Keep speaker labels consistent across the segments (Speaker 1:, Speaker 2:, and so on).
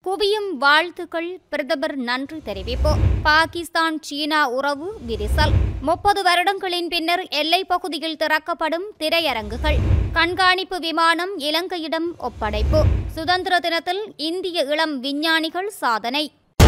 Speaker 1: குவியும் வாழ்த்துக்கள் பிரதமர் நன்றி தெரிவிப்பு பாகிஸ்தான் சீனா உறவு விரிசல் முப்பது வருடங்களின் பின்னர் எல்லைப் பகுதியில் திறக்கப்படும் திரையரங்குகள் கண்காணிப்பு விமானம் இலங்கையிடம் ஒப்படைப்பு சுதந்திர தினத்தில் இந்திய இளம் விஞ்ஞானிகள் சாதனை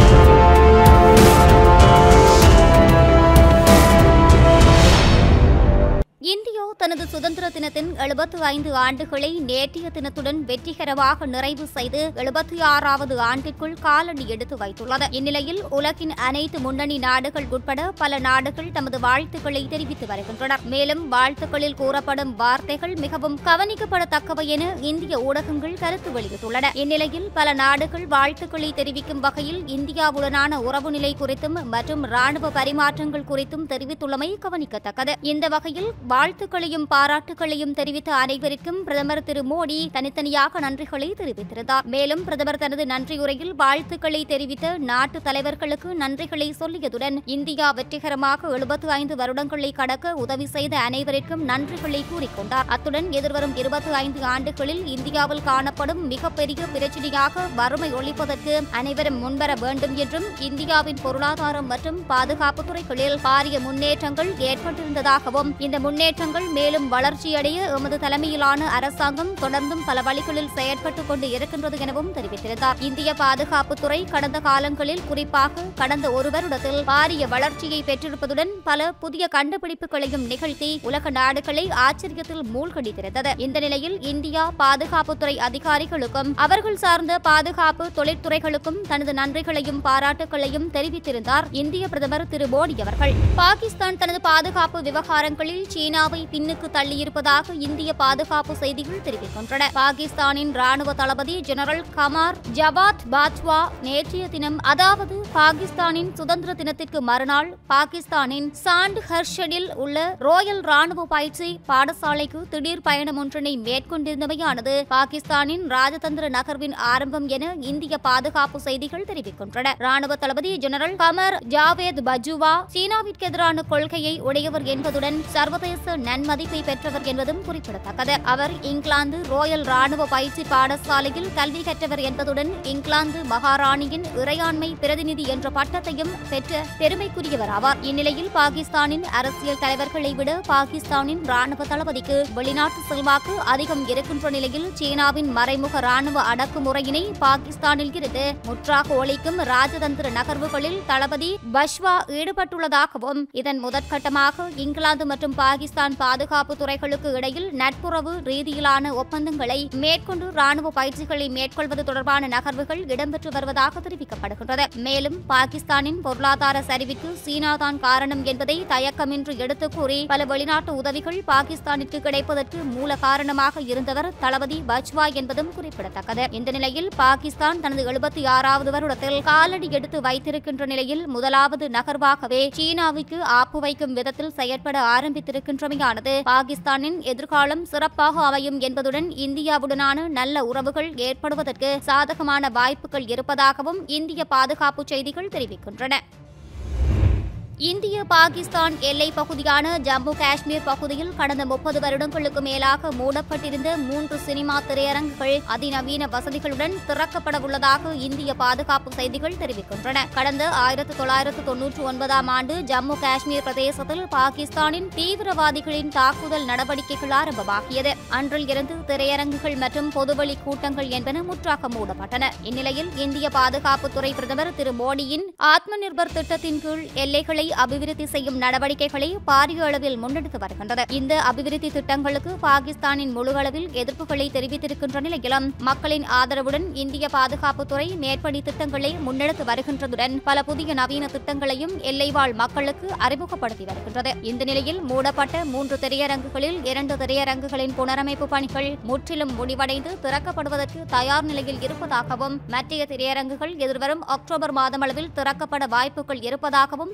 Speaker 1: இந்தியா தனது சுதந்திர தினத்தின் எழுபத்து ஐந்து ஆண்டுகளை நேற்றைய தினத்துடன் வெற்றிகரமாக நிறைவு செய்து எழுபத்தி ஆறாவது ஆண்டிற்குள் காலடி எடுத்து வைத்துள்ளது இந்நிலையில் உலகின் அனைத்து முன்னணி நாடுகள் உட்பட பல நாடுகள் தமது வாழ்த்துக்களை தெரிவித்து வருகின்றனர் மேலும் வாழ்த்துக்களில் கூறப்படும் வார்த்தைகள் மிகவும் கவனிக்கப்படத்தக்கவை என இந்திய ஊடகங்கள் கருத்து வெளியிட்டுள்ளன இந்நிலையில் பல நாடுகள் வாழ்த்துக்களை தெரிவிக்கும் வகையில் இந்தியாவுடனான உறவு நிலை குறித்தும் மற்றும் ராணுவ பரிமாற்றங்கள் குறித்தும் தெரிவித்துள்ளமை கவனிக்கத்தக்கது இந்த வகையில் வாழ்த்துக்களையும் பாராட்டுகளையும் தெரிவித்த அனைவருக்கும் பிரதமர் திரு மோடி தனித்தனியாக நன்றிகளை தெரிவித்திருந்தார் மேலும் பிரதமர் தனது நன்றியுரையில் வாழ்த்துக்களை தெரிவித்த நாட்டு தலைவர்களுக்கு நன்றிகளை சொல்லியதுடன் இந்தியா வெற்றிகரமாக எழுபத்து ஐந்து வருடங்களை கடக்க உதவி செய்த அனைவருக்கும் நன்றிகளை கூறிக்கொண்டார் அத்துடன் எதிர்வரும் இருபத்தி ஐந்து ஆண்டுகளில் இந்தியாவில் காணப்படும் மிகப்பெரிய பிரச்சினையாக வறுமை ஒழிப்பதற்கு அனைவரும் முன்வர வேண்டும் என்றும் இந்தியாவின் பொருளாதாரம் மற்றும் பாதுகாப்பு துறைகளில் பாரிய முன்னேற்றங்கள் ஏற்பட்டிருந்ததாகவும் இந்த முன்னேற்றங்கள் மேலும் வளர்ச்சியடைய எமது தலைமையிலான அரசாங்கம் தொடர்ந்தும் பல வழிகளில் செயற்பட்டுக் கொண்டு இருக்கின்றது எனவும் தெரிவித்திருந்தார் இந்திய பாதுகாப்புத்துறை கடந்த காலங்களில் குறிப்பாக கடந்த ஒரு வருடத்தில் பாரிய வளர்ச்சியை பெற்றிருப்பதுடன் பல புதிய கண்டுபிடிப்புகளையும் நிகழ்த்தி உலக நாடுகளை ஆச்சரியத்தில் மூழ்கடித்திருந்தது இந்த நிலையில் இந்தியா பாதுகாப்புத்துறை அதிகாரிகளுக்கும் அவர்கள் சார்ந்த பாதுகாப்பு தொழிற்துறைகளுக்கும் தனது நன்றிகளையும் பாராட்டுகளையும் தெரிவித்திருந்தார் இந்திய பிரதமர் திரு மோடி அவர்கள் பாகிஸ்தான் தனது பாதுகாப்பு விவகாரங்களில் சீனாவை பின்னுக்கு தள்ளியிருப்பதாக இந்திய பாதுகாப்பு செய்திகள் தெரிவிக்கின்றன பாகிஸ்தானின் ராணுவ தளபதி ஜெனரல் கமார் ஜவாத் பாஜ்வா நேற்றைய தினம் அதாவது பாகிஸ்தானின் சுதந்திர தினத்திற்கு மறுநாள் பாகிஸ்தானின் சாண்ட் ஹர்ஷனில் உள்ள ரோயல் ராணுவ பயிற்சி பாடசாலைக்கு திடீர் பயணம் ஒன்றினை மேற்கொண்டிருந்தமையானது பாகிஸ்தானின் ராஜதந்திர நகர்வின் ஆரம்பம் என இந்திய பாதுகாப்பு செய்திகள் தெரிவிக்கின்றன ராணுவ தளபதி ஜெனரல் கமர் ஜாவேத் பஜுவா சீனாவிற்கு எதிரான கொள்கையை உடையவர் என்பதுடன் சர்வதேச நன்மதிப்பை பெற்றவர் என்பதும் குறிப்பிடத்தக்கது அவர் இங்கிலாந்து ரோயல் ராணுவ பயிற்சி பாடசாலையில் கல்வி கற்றவர் என்பதுடன் இங்கிலாந்து மகாராணியின் இறையாண்மை பிரதிநிதி என்ற பட்டத்தையும் பெற்ற பெருமைக்குரியவர் ஆவார் இந்நிலையில் பாகிஸ்தானின் அரசியல் தலைவர்களை விட பாகிஸ்தானின் ராணுவ தளபதிக்கு வெளிநாட்டு செல்வாக்கு அதிகம் இருக்கின்ற நிலையில் சீனாவின் மறைமுக ராணுவ அடக்குமுறையினை பாகிஸ்தானில் இருந்து முற்றாக ஒழிக்கும் ராஜதந்திர நகர்வுகளில் தளபதி பஷ்வா ஈடுபட்டுள்ளதாகவும் இதன் முதற்கட்டமாக இங்கிலாந்து மற்றும் பாகிஸ்தான் பாதுகாப்பு துறைகளுக்கு இடையில் நட்புறவு ரீதியிலான ஒப்பந்தங்களை மேற்கொண்டு ராணுவ பயிற்சிகளை மேற்கொள்வது தொடர்பான நகர்வுகள் இடம்பெற்று வருவதாக தெரிவிக்கப்படுகின்றது மேலும் பாகிஸ்தானின் பொருளாதார சரிவிற்கு சீனா தான் காரணம் என்பதை தயக்கமின்றி எடுத்துக் கூறி பல வெளிநாட்டு உதவிகள் பாகிஸ்தானிற்கு கிடைப்பதற்கு மூல காரணமாக இருந்தவர் தளபதி பஜ்வா என்பதும் குறிப்பிடத்தக்கது இந்த நிலையில் பாகிஸ்தான் தனது எழுபத்தி ஆறாவது வருடத்தில் காலடி எடுத்து வைத்திருக்கின்ற நிலையில் முதலாவது நகர்வாகவே சீனாவுக்கு ஆப்பு வைக்கும் விதத்தில் செயற்பட ஆரம்பித்திருக்கின்றமையானது பாகிஸ்தானின் எதிர்காலம் சிறப்பாக அமையும் என்பதுடன் இந்தியாவுடனான நல்ல உறவுகள் ஏற்படுவதற்கு சாதகமான வாய்ப்புகள் இருப்பதாகவும் இந்திய பாதுகாப்பு செய்திகள் தெரிவிக்கின்றன இந்திய பாகிஸ்தான் எல்லைப் பகுதியான ஜம்மு காஷ்மீர் பகுதியில் கடந்த முப்பது வருடங்களுக்கு மேலாக மூடப்பட்டிருந்த மூன்று சினிமா திரையரங்குகள் அதிநவீன வசதிகளுடன் திறக்கப்பட உள்ளதாக இந்திய பாதுகாப்பு செய்திகள் தெரிவிக்கின்றன கடந்த ஆயிரத்து தொள்ளாயிரத்து தொன்னூற்றி ஒன்பதாம் ஆண்டு ஜம்மு காஷ்மீர் பிரதேசத்தில் பாகிஸ்தானின் தீவிரவாதிகளின் தாக்குதல் நடவடிக்கைகள் ஆரம்பமாகியது அன்றில் இருந்து திரையரங்குகள் மற்றும் பொதுவெளி கூட்டங்கள் என்பன முற்றாக மூடப்பட்டன இந்நிலையில் இந்திய பாதுகாப்புத்துறை பிரதமர் திரு மோடியின் ஆத்ம நிர்பர் திட்டத்தின் கீழ் எல்லைகளை அபிவிருத்தி செய்யும் நடவடிக்கைகளை பாரிய அளவில் முன்னெடுத்து வருகின்றது இந்த அபிவிருத்தி திட்டங்களுக்கு பாகிஸ்தானின் முழு அளவில் எதிர்ப்புகளை தெரிவித்திருக்கின்ற நிலையிலும் மக்களின் ஆதரவுடன் இந்திய பாதுகாப்புத்துறை மேற்படி திட்டங்களை முன்னெடுத்து வருகின்றதுடன் பல புதிய நவீன திட்டங்களையும் எல்லைவாழ் மக்களுக்கு அறிமுகப்படுத்தி வருகின்றது இந்த நிலையில் மூடப்பட்ட மூன்று திரையரங்குகளில் இரண்டு திரையரங்குகளின் புனரமைப்பு பணிகள் முற்றிலும் முடிவடைந்து திறக்கப்படுவதற்கு தயார் நிலையில் இருப்பதாகவும் மற்றைய திரையரங்குகள் எதிர்வரும் அக்டோபர் மாதம் அளவில் திறக்கப்பட வாய்ப்புகள் இருப்பதாகவும் செய்திகள்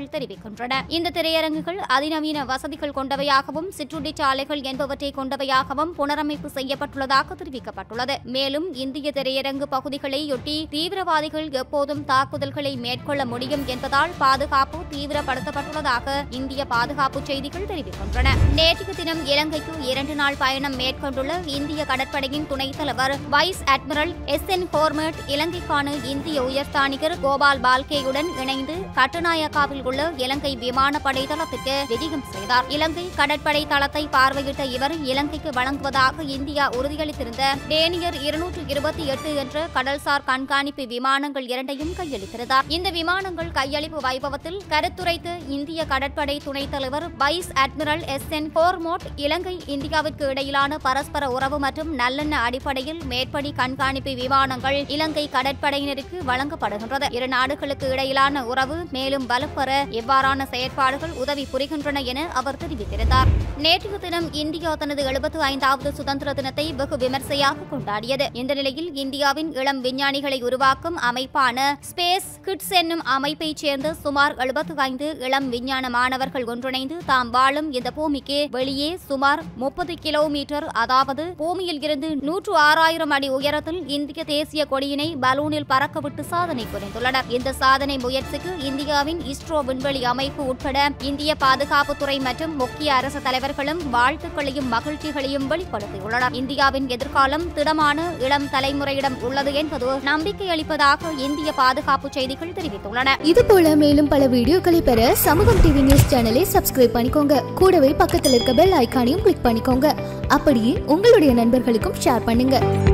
Speaker 1: செய்திகள் தெரிவிக்கின்றன இந்த திரையரங்குகள் அதிநவீன வசதிகள் கொண்டவையாகவும் சிற்றுண்டி சாலைகள் என்பவற்றை கொண்டவையாகவும் புனரமைப்பு செய்யப்பட்டுள்ளதாக தெரிவிக்கப்பட்டுள்ளது மேலும் இந்திய திரையரங்கு பகுதிகளையொட்டி தீவிரவாதிகள் எப்போதும் தாக்குதல்களை மேற்கொள்ள முடியும் என்பதால் பாதுகாப்பு தீவிரப்படுத்தப்பட்டுள்ளதாக இந்திய பாதுகாப்பு செய்திகள் தெரிவிக்கின்றன நேற்றைய தினம் இலங்கைக்கு இரண்டு நாள் பயணம் மேற்கொண்டுள்ள இந்திய கடற்படையின் துணைத் தலைவர் வைஸ் அட்மிரல் எஸ் என் ஹோர்மட் இலங்கைக்கான இந்திய உயர்ஸ்தானிகர் கோபால் பால்கேயுடன் இணைந்து கட்டுநாயக்காவில் உள்ள இலங்கை விமானப்படை தளத்திற்கு விஜயம் செய்தார் இலங்கை கடற்படை தளத்தை பார்வையிட்ட இவர் இலங்கைக்கு வழங்குவதாக இந்தியா உறுதியளித்திருந்த டேனியர் இருநூற்று இருபத்தி எட்டு என்ற கடல்சார் கண்காணிப்பு விமானங்கள் இரண்டையும் கையளித்திருந்தார் இந்த விமானங்கள் கையளிப்பு வைபவத்தில் கருத்துரைத்த இந்திய கடற்படை துணைத் தலைவர் வைஸ் அட்மிரல் எஸ் என் ஹோர்மோட் இலங்கை இந்தியாவிற்கு இடையிலான பரஸ்பர உறவு மற்றும் நல்லெண்ண அடிப்படையில் மேற்படி கண்காணிப்பு விமானங்கள் இலங்கை கடற்படையினருக்கு வழங்கப்படுகின்றது இரு நாடுகளுக்கு இடையிலான உறவு மேலும் வலுப்பெற எவ்வாறான செயற்பாடுகள் உதவி புரிகின்றன என அவர் தெரிவித்திருந்தார் நேற்றைய தினம் இந்தியா தனது எழுபத்து ஐந்தாவது சுதந்திர தினத்தை வெகு விமர்சையாக கொண்டாடியது இந்த நிலையில் இந்தியாவின் இளம் விஞ்ஞானிகளை உருவாக்கும் அமைப்பான ஸ்பேஸ் கிட்ஸ் என்னும் அமைப்பைச் சேர்ந்த சுமார் எழுபத்து ஐந்து இளம் விஞ்ஞான மாணவர்கள் ஒன்றிணைந்து தாம் வாழும் இந்த பூமிக்கு வெளியே சுமார் முப்பது கிலோமீட்டர் அதாவது பூமியில் இருந்து நூற்று ஆறாயிரம் அடி உயரத்தில் இந்திய தேசிய கொடியினை பலூனில் பறக்கவிட்டு சாதனை புரிந்துள்ளனர் இந்த சாதனை முயற்சிக்கு இந்தியாவின் இஸ்ரோ விண்வெளி அமைப்பு உட்பட இந்திய பாதுகாப்புத்துறை மற்றும் முக்கிய அரசு தலைவர்களும் வாழ்த்துக்களையும் மகிழ்ச்சிகளையும் வெளிப்படுத்தியுள்ளனர் இந்தியாவின் எதிர்காலம் திடமான இளம் தலைமுறையிடம் உள்ளது என்பது நம்பிக்கை அளிப்பதாக இந்திய பாதுகாப்பு செய்திகள் தெரிவித்துள்ளன
Speaker 2: இது போல மேலும் பல வீடியோக்களை பெற சமூகம் டிவி நியூஸ் சேனலை சப்ஸ்கிரைப் பண்ணிக்கோங்க கூடவே பக்கத்தில் இருக்க பெல் ஐகானையும் கிளிக் பண்ணிக்கோங்க அப்படியே உங்களுடைய நண்பர்களுக்கும் ஷேர் பண்ணுங்க